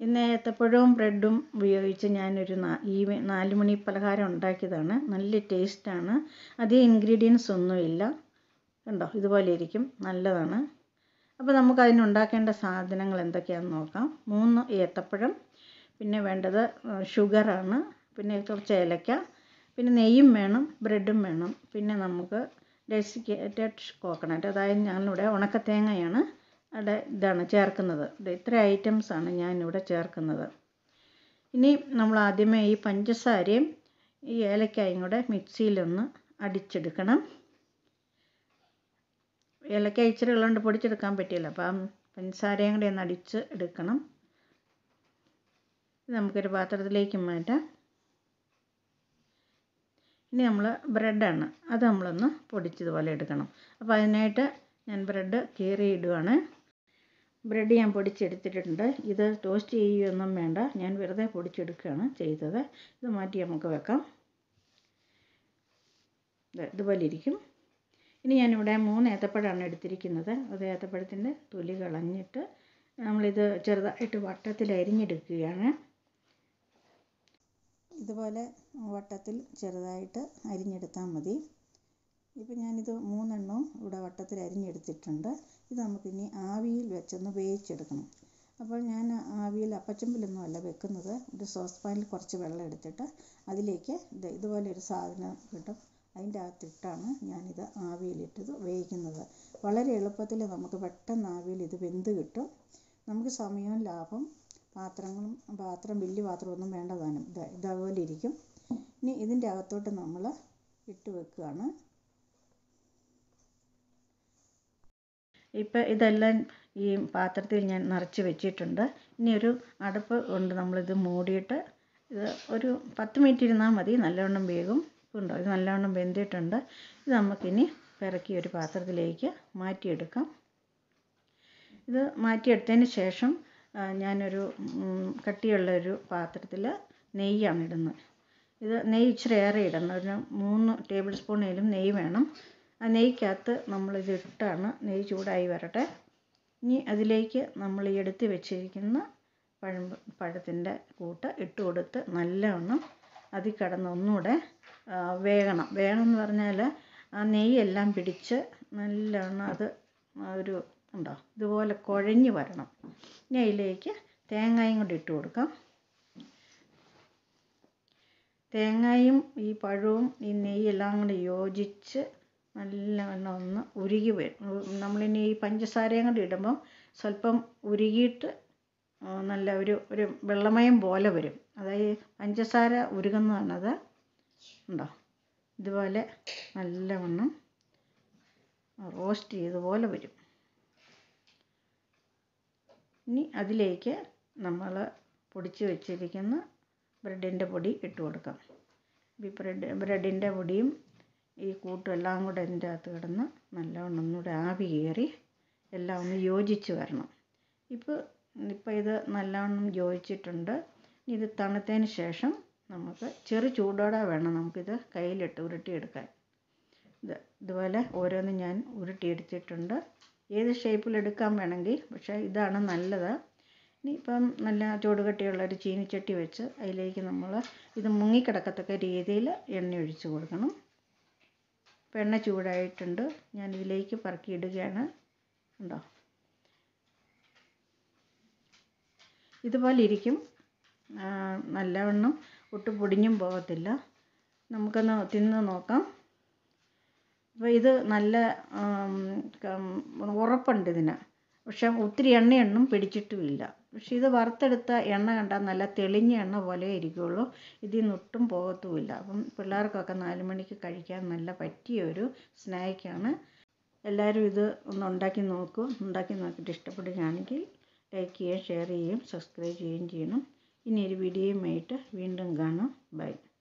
ഇന്ന് ഏത്തപ്പഴവും ബ്രെഡും ഉപയോഗിച്ച് ഞാനൊരു നാ ഈ നാല് മണി പലഹാരം ഉണ്ടാക്കിയതാണ് നല്ല ടേസ്റ്റാണ് അധികം ഇൻഗ്രീഡിയൻസ് ഒന്നുമില്ല കണ്ടോ ഇതുപോലെ ഇരിക്കും നല്ലതാണ് അപ്പോൾ നമുക്ക് അതിനുണ്ടാക്കേണ്ട സാധനങ്ങൾ എന്തൊക്കെയാണെന്ന് നോക്കാം മൂന്ന് ഏത്തപ്പഴം പിന്നെ വേണ്ടത് ഷുഗറാണ് പിന്നെ കുറച്ച് ഏലക്ക പിന്നെ നെയ്യും വേണം ബ്രെഡും വേണം പിന്നെ നമുക്ക് ഡെസിക്കേറ്റഡ് കോക്കനട്ട് അതായത് ഞാനിവിടെ ഉണക്കത്തേങ്ങയാണ് അവിടെ ഇതാണ് ചേർക്കുന്നത് ഇത് ഇത്ര ഐറ്റംസാണ് ഞാനിവിടെ ചേർക്കുന്നത് ഇനി നമ്മൾ ആദ്യമേ ഈ പഞ്ചസാരയും ഈ ഏലക്കായും കൂടെ മിക്സിയിലൊന്ന് അടിച്ചെടുക്കണം ഏലക്ക ഇച്ചിരി ഉള്ളതുകൊണ്ട് പൊടിച്ചെടുക്കാൻ പറ്റിയില്ല അപ്പം പഞ്ചസാരയും കൂടെ ഒന്ന് അടിച്ച് എടുക്കണം ഇത് നമുക്കൊരു പാത്രത്തിലേക്ക് മാറ്റാം ഇനി നമ്മൾ ബ്രെഡാണ് അത് നമ്മളൊന്ന് പൊടിച്ചതുപോലെ എടുക്കണം അപ്പോൾ അതിനായിട്ട് ഞാൻ ബ്രെഡ് കീറി ഇടുവാണ് ബ്രെഡ് ഞാൻ പൊടിച്ചെടുത്തിട്ടുണ്ട് ഇത് ടോസ്റ്റ് ചെയ്യുകയൊന്നും വേണ്ട ഞാൻ വെറുതെ പൊടിച്ചെടുക്കുകയാണ് ചെയ്തത് ഇത് മാറ്റി നമുക്ക് വെക്കാം ഇതുപോലെ ഇരിക്കും ഇനി ഞാനിവിടെ മൂന്ന് ഏത്തപ്പഴമാണ് എടുത്തിരിക്കുന്നത് അത് ഏത്തപ്പഴത്തിൻ്റെ തൊലി കളഞ്ഞിട്ട് നമ്മളിത് ചെറുതായിട്ട് വട്ടത്തിൽ അരിഞ്ഞെടുക്കുകയാണ് ഇതുപോലെ വട്ടത്തിൽ ചെറുതായിട്ട് അരിഞ്ഞെടുത്താൽ മതി ഇപ്പം ഞാനിത് മൂന്നെണ്ണവും ഇവിടെ വട്ടത്തിൽ അരിഞ്ഞെടുത്തിട്ടുണ്ട് ഇത് നമുക്കിനി ആവിയിൽ വെച്ചൊന്ന് വേവിച്ചെടുക്കണം അപ്പോൾ ഞാൻ ആവിയിൽ അപ്പച്ചമ്പിലൊന്നും അല്ല വെക്കുന്നത് ഒരു സോസ് പാനിൽ കുറച്ച് വെള്ളം എടുത്തിട്ട് അതിലേക്ക് ഇത് ഇതുപോലെ ഒരു സാധനം കിട്ടും അതിൻ്റെ അകത്തിട്ടാണ് ഞാനിത് ആവിയിലിട്ടത് വേവിക്കുന്നത് വളരെ എളുപ്പത്തിൽ നമുക്ക് പെട്ടെന്ന് ആവിയിൽ ഇത് വെന്ത് കിട്ടും നമുക്ക് സമയവും ലാഭം പാത്രങ്ങളും പാത്രം വലിയ പാത്രമൊന്നും വേണ്ട താനും ഇത് ഇതേപോലെ ഇരിക്കും ഇനി ഇതിൻ്റെ അകത്തോട്ട് നമ്മൾ ഇട്ട് വെക്കുകയാണ് ഇപ്പം ഇതെല്ലാം ഈ പാത്രത്തിൽ ഞാൻ നിറച്ച് വെച്ചിട്ടുണ്ട് ഇനി ഒരു അടുപ്പ് കൊണ്ട് നമ്മളിത് മൂടിയിട്ട് ഇത് ഒരു പത്ത് മിനിറ്റ് ഇരുന്നാൽ മതി നല്ലവണ്ണം വേകും ഉണ്ടോ ഇത് നല്ലവണ്ണം വെന്തിട്ടുണ്ട് ഇത് നമുക്കിനി പിറക്കി ഒരു പാത്രത്തിലേക്ക് മാറ്റിയെടുക്കാം ഇത് മാറ്റിയെടുത്തതിന് ശേഷം ഞാനൊരു കട്ടിയുള്ളൊരു പാത്രത്തിൽ നെയ്യാണ് ഇടുന്നത് ഇത് നെയ്യ് ഇച്ചിരി ഏറെ ഇടണം ഒരു മൂന്ന് ടേബിൾ സ്പൂണേലും നെയ്യ് വേണം ആ നെയ്ക്കകത്ത് നമ്മളിത് ഇട്ടാണ് നെയ്യ് ചൂടായി വരട്ടെ ഇനി അതിലേക്ക് നമ്മൾ ഈ എടുത്ത് വെച്ചിരിക്കുന്ന പഴം പഴത്തിൻ്റെ കൂട്ട് ഇട്ട് കൊടുത്ത് നല്ലവണ്ണം അതിൽ കിടന്ന് ഒന്നുകൂടെ വേകണം വേഗം എന്ന് പറഞ്ഞാൽ ആ നെയ്യെല്ലാം പിടിച്ച് നല്ലവണ്ണം അത് ഒരു ഉണ്ടോ ഇതുപോലെ കുഴഞ്ഞ് വരണം ഇനി അതിലേക്ക് തേങ്ങയും കൂടി ഇട്ട് കൊടുക്കാം തേങ്ങയും ഈ പഴവും ഈ നെയ്യെല്ലാം കൂടി യോജിച്ച് നല്ലവണ്ണം ഒന്ന് ഉരുകി വരും നമ്മളിനി ഈ പഞ്ചസാരയും കൂടി ഇടുമ്പം സ്വല്പം ഉരുകിയിട്ട് നല്ല ഒരു ഒരു വെള്ളമയം പോലെ വരും അതായത് പഞ്ചസാര ഉരുകുന്നതാണത് ഉണ്ടോ ഇതുപോലെ നല്ലവണ്ണം റോസ്റ്റ് ചെയ്തതുപോലെ വരും ഇനി അതിലേക്ക് നമ്മൾ പൊടിച്ച് വെച്ചിരിക്കുന്ന ബ്രെഡിൻ്റെ പൊടി ഇട്ട് കൊടുക്കാം ഈ ബ്രെഡ് ബ്രെഡിൻ്റെ പൊടിയും ഈ കൂട്ടും എല്ലാം കൂടെ അതിൻ്റെ അകത്ത് കിടന്ന് നല്ലവണ്ണം ഒന്നുകൂടെ ആവി കയറി എല്ലാം ഒന്ന് യോജിച്ച് വരണം ഇപ്പോൾ ഇപ്പോൾ ഇത് നല്ലവണ്ണം യോജിച്ചിട്ടുണ്ട് ഇത് തണുത്തതിന് ശേഷം നമുക്ക് ചെറു ചൂടോടെ വേണം നമുക്കിത് കയ്യിലിട്ട് ഉരുട്ടിയെടുക്കാൻ ഇത് ഇതുപോലെ ഓരോന്നും ഞാൻ ഉരുട്ടിയെടുത്തിട്ടുണ്ട് ഏത് ഷേപ്പിൽ എടുക്കാൻ വേണമെങ്കിൽ പക്ഷേ ഇതാണ് നല്ലത് ഇനിയിപ്പം നല്ല ചൂടുകട്ടിയുള്ള ഒരു ചീനിച്ചട്ടി വെച്ച് അതിലേക്ക് നമ്മൾ ഇത് മുങ്ങിക്കിടക്കത്തക്ക രീതിയിൽ എണ്ണ ഒഴിച്ച് കൊടുക്കണം ഇപ്പം എണ്ണ ചൂടായിട്ടുണ്ട് ഞാൻ ഇതിലേക്ക് പറക്കി ഇടുകയാണ് ഉണ്ടോ ഇതുപോലെ ഇരിക്കും നല്ലവണ്ണം ഒട്ടും പൊടിഞ്ഞും പോകത്തില്ല നമുക്കൊന്ന് തിന്ന് നോക്കാം അപ്പോൾ ഇത് നല്ല ഉറപ്പുണ്ട് ഇതിന് പക്ഷെ ഒത്തിരി എണ്ണയൊന്നും പിടിച്ചിട്ടുമില്ല പക്ഷെ ഇത് വറുത്തെടുത്ത എണ്ണ കണ്ടാൽ നല്ല തെളിഞ്ഞ എണ്ണ പോലെ ഇരിക്കുകയുള്ളൂ ഇതിൽ നിന്ന് ഒട്ടും പോകത്തുമില്ല അപ്പം പിള്ളേർക്കൊക്കെ നാല് മണിക്ക് കഴിക്കാൻ നല്ല പറ്റിയ ഒരു സ്നാക്കാണ് എല്ലാവരും ഇത് ഒന്ന് ഉണ്ടാക്കി നോക്കൂ ഉണ്ടാക്കി നോക്കിയിട്ട് ഇഷ്ടപ്പെടുകയാണെങ്കിൽ ലൈക്ക് ചെയ്യുകയും ഷെയർ ചെയ്യുകയും സബ്സ്ക്രൈബ് ചെയ്യുകയും ചെയ്യണം ഇനി ഒരു വീഡിയോയുമായിട്ട് വീണ്ടും കാണാം ബൈ